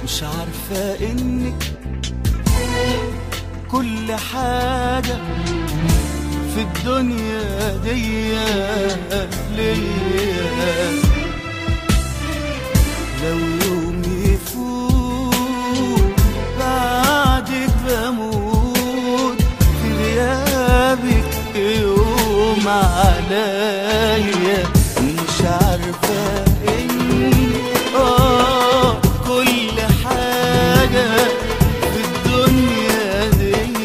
مش عارفة انك كل حاجة في الدنيا دي ليا لو يوم يفوت بعدك بموت في غيابك يوم عليا مش عارفة اني اه كل حاجة في الدنيا دي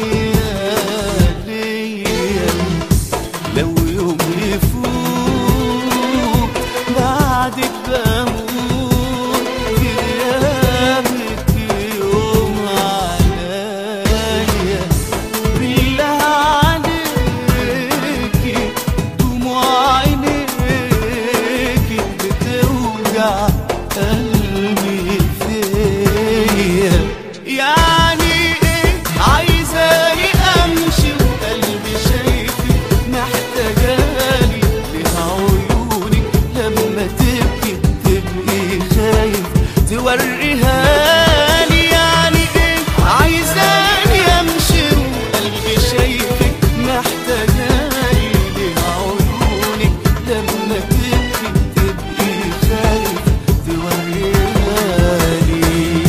ليا لو يوم يفوت بعدك بموت في غيابك يوم عليا بالله عليكي دموع عينيكي بتوجع قلبي فيا يعني ايه عايزاني امشي وقلبي شايفك محتاجالي لها عيونك لما تبكي تبقي خايف توريها لي يعني ايه عايزاني امشي وقلبي شايفك محتاجالي لها عيونك لما تبكي تبقي خايف توريها لي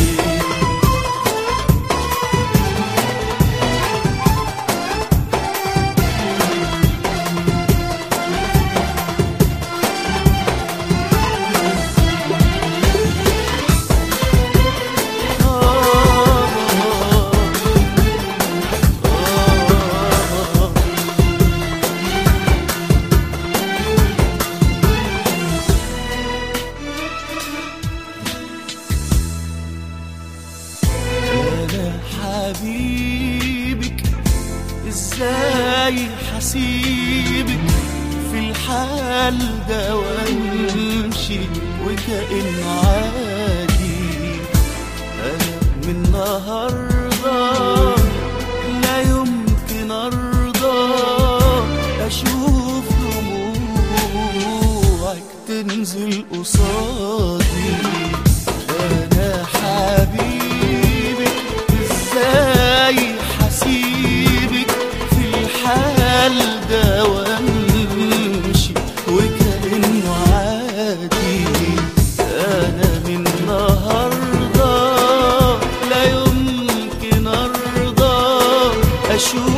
انا حبيبك ازاي حسيبك في الحال ده وامشي وكأنه عادي انا من النهارده لا يمكن ارضى اشوف دموعك تنزل قصادي انا حبيبك ازاي حسيبك في الحال ده وامشي وكأنه عادي انا من النهارده لا يمكن ارضى اشوف